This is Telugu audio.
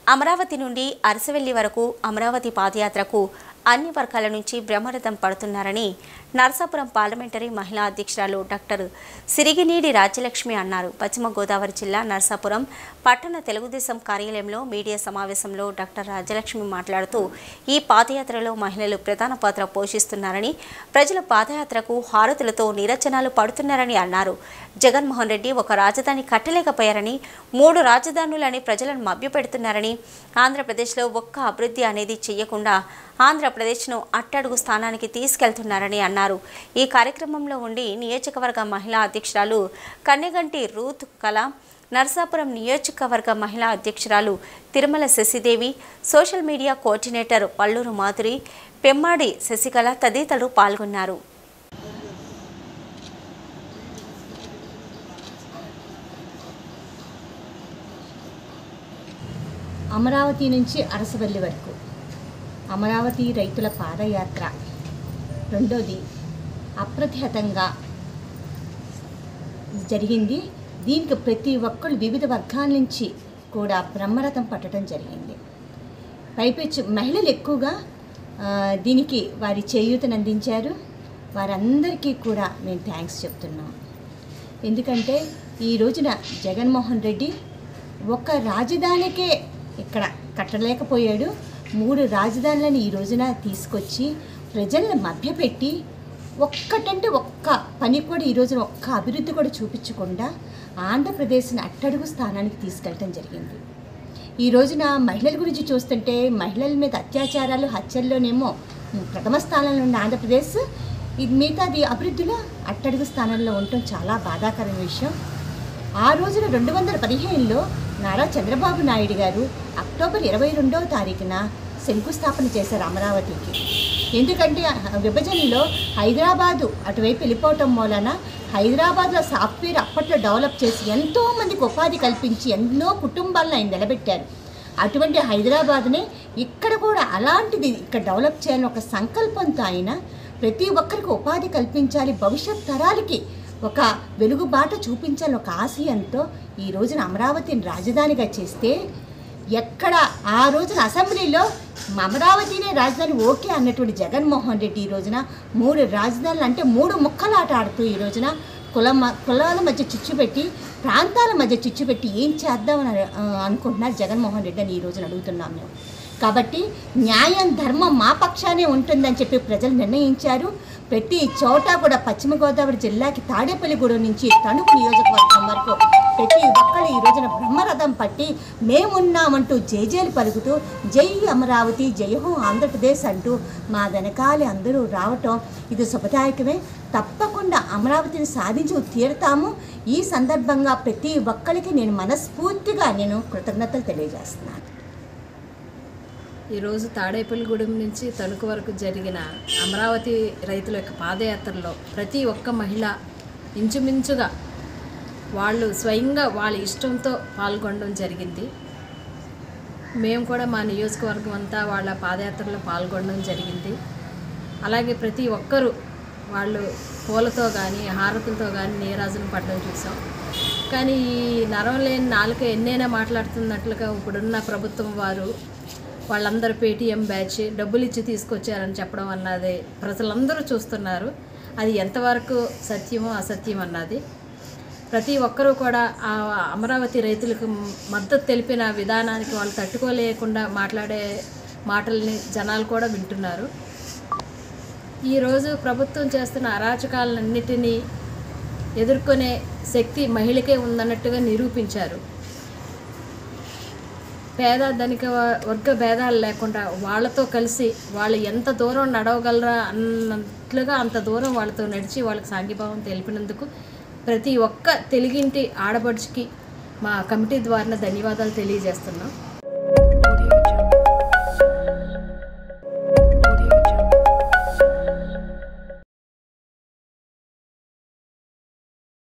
అమరావతి నుండి అరసవెల్లి వరకు అమరావతి పాదయాత్రకు అన్ని వర్గాల నుంచి బ్రహ్మరథం పడుతున్నారని నరసాపురం పార్లమెంటరీ మహిళా అధ్యక్షురాలు డాక్టర్ సిరిగినీడి రాజ్యలక్ష్మి అన్నారు పశ్చిమ గోదావరి జిల్లా నరసాపురం పట్టణ తెలుగుదేశం కార్యాలయంలో మీడియా సమావేశంలో డాక్టర్ రాజ్యలక్ష్మి మాట్లాడుతూ ఈ పాదయాత్రలో మహిళలు ప్రధాన పాత్ర పోషిస్తున్నారని ప్రజల పాదయాత్రకు హారతులతో నీరచనాలు పడుతున్నారని అన్నారు జగన్మోహన్ రెడ్డి ఒక రాజధాని కట్టలేకపోయారని మూడు రాజధానులని ప్రజలను మభ్యపెడుతున్నారని ఆంధ్రప్రదేశ్లో ఒక్క అభివృద్ధి అనేది చేయకుండా ఆంధ్రప్రదేశ్ను అట్టడుగు స్థానానికి తీసుకెళ్తున్నారని అన్నారు ఈ కార్యక్రమంలో ఉండి నియోజకవర్గ మహిళా అధ్యక్షురాలు కన్నెగంటి రూత్ కళ నరసాపురం నియోజకవర్గ మహిళా అధ్యక్షురాలు Tirumala Sasidevi social media coordinator Palluru Madhuri Pemmadi Sasikala తదితరులు పాల్గొన్నారు అమరావతి నుంచి అరసవల్లి వరకు అమరావతి రైతుల పాదయాత్ర రెండోది అప్రతిహతంగా జరిగింది దీనికి ప్రతి ఒక్కరు వివిధ వర్గాల నుంచి కూడా బ్రహ్మరథం పట్టడం జరిగింది పైపెచ్చు మహిళలు ఎక్కువగా ఆ, దీనికి వారి చేయూతను అందించారు వారందరికీ కూడా మేము థ్యాంక్స్ చెప్తున్నాం ఎందుకంటే ఈ రోజున జగన్మోహన్ రెడ్డి ఒక రాజధానికే ఇక్కడ కట్టలేకపోయాడు మూడు రాజధానులను ఈ రోజున తీసుకొచ్చి ప్రజలను మభ్యపెట్టి ఒక్కటంటే ఒక్క పని కూడా ఈ రోజున ఒక్క అభివృద్ధి కూడా చూపించకుండా ఆంధ్రప్రదేశ్ని అట్టడుగు స్థానానికి తీసుకెళ్ళటం జరిగింది ఈ రోజున మహిళల గురించి చూస్తుంటే మహిళల మీద అత్యాచారాలు హత్యల్లోనేమో ప్రథమ స్థానంలో ఉన్న ఆంధ్రప్రదేశ్ ఇది మిగతాది అభివృద్ధిలో అట్టడుగు స్థానంలో ఉండటం చాలా బాధాకరమైన విషయం ఆ రోజున రెండు వందల పదిహేనులో నారా చంద్రబాబు నాయుడు గారు అక్టోబర్ ఇరవై రెండవ తారీఖున శంకుస్థాపన చేశారు అమరావతికి ఎందుకంటే ఆ విభజనలో హైదరాబాదు అటువైపు వెళ్ళిపోవటం మూలన హైదరాబాద్లో సాఫ్ట్వేర్ అప్పట్లో డెవలప్ చేసి ఎంతో మందికి ఉపాధి కల్పించి ఎన్నో కుటుంబాలను ఆయన నిలబెట్టారు అటువంటి హైదరాబాద్నే ఇక్కడ కూడా అలాంటిది ఇక్కడ డెవలప్ చేయాలని ఒక సంకల్పంతో ఆయన ప్రతి ఒక్కరికి ఉపాధి కల్పించాలి భవిష్యత్ తరాలకి ఒక వెలుగుబాట చూపించాలని ఒక ఆశయంతో ఈ రోజున అమరావతిని రాజధానిగా చేస్తే ఎక్కడ ఆ రోజున అసెంబ్లీలో అమరావతినే రాజధాని ఓకే అన్నటువంటి జగన్మోహన్ రెడ్డి ఈ రోజున మూడు రాజధానులు అంటే మూడు ముక్కలాట ఆడుతూ ఈ రోజున కుల కులాల మధ్య చిచ్చు పెట్టి ప్రాంతాల మధ్య చిచ్చు పెట్టి ఏం చేద్దామని ఆ, అనుకుంటున్నారు జగన్మోహన్ రెడ్డి అని ఈ రోజున అడుగుతున్నాం మేము కాబట్టి న్యాయం ధర్మం మా పక్షానే ఉంటుందని చెప్పి ప్రజలు నిర్ణయించారు ప్రతి చోట కూడా పశ్చిమ గోదావరి జిల్లాకి తాడేపల్లిగూడెం నుంచి తణుకు నియోజకవర్గం వరకు ప్రతి ఒక్కరు ఈ రోజున బ్రహ్మరథం పట్టి మేమున్నామంటూ జైజేలు పలుకుతూ జై అమరావతి జై హో ఆంధ్రప్రదేశ్ అంటూ మా వెనకాలి అందరూ రావటం ఇది శుభదాయకమే తప్పకుండా అమరావతిని సాధించి తీరుతాము ఈ సందర్భంగా ప్రతి ఒక్కరికి నేను మనస్ఫూర్తిగా నేను కృతజ్ఞతలు తెలియజేస్తున్నాను ఈరోజు తాడేపల్లిగూడెం నుంచి తణుకు వరకు జరిగిన అమరావతి రైతుల యొక్క పాదయాత్రలో ప్రతి ఒక్క మహిళ ఇంచుమించుగా వాళ్ళు స్వయంగా వాళ్ళ ఇష్టంతో పాల్గొనడం జరిగింది మేము కూడా మా నియోజకవర్గం అంతా వాళ్ళ పాదయాత్రలో పాల్గొనడం జరిగింది అలాగే ప్రతి ఒక్కరూ వాళ్ళు పూలతో కానీ హారతులతో కానీ నీరాజును పడడం చూసాం కానీ ఈ నరం లేని నాలుక ఎన్నైనా మాట్లాడుతున్నట్లుగా ఇప్పుడున్న ప్రభుత్వం వారు వాళ్ళందరూ పేటీఎం బ్యాచ్ డబ్బులు ఇచ్చి తీసుకొచ్చారని చెప్పడం అన్నది ప్రజలందరూ చూస్తున్నారు అది ఎంతవరకు సత్యమో అసత్యం అన్నది ప్రతి ఒక్కరూ కూడా ఆ అమరావతి రైతులకు మద్దతు తెలిపిన విధానానికి వాళ్ళు తట్టుకోలేకుండా మాట్లాడే మాటల్ని జనాలు కూడా వింటున్నారు ఈరోజు ప్రభుత్వం చేస్తున్న అరాచకాలన్నిటినీ ఎదుర్కొనే శక్తి మహిళకే ఉందన్నట్టుగా నిరూపించారు పేద ధనిక వ- వర్గ భేదాలు లేకుండా వాళ్ళతో కలిసి వాళ్ళు ఎంత దూరం నడవగలరా అన్నట్లుగా అంత దూరం వాళ్ళతో నడిచి వాళ్ళకి సాంఘీభావం తెలిపినందుకు ప్రతి ఒక్క తెలుగింటి ఆడపడుచుకి మా కమిటీ ద్వారా ధన్యవాదాలు తెలియజేస్తున్నాం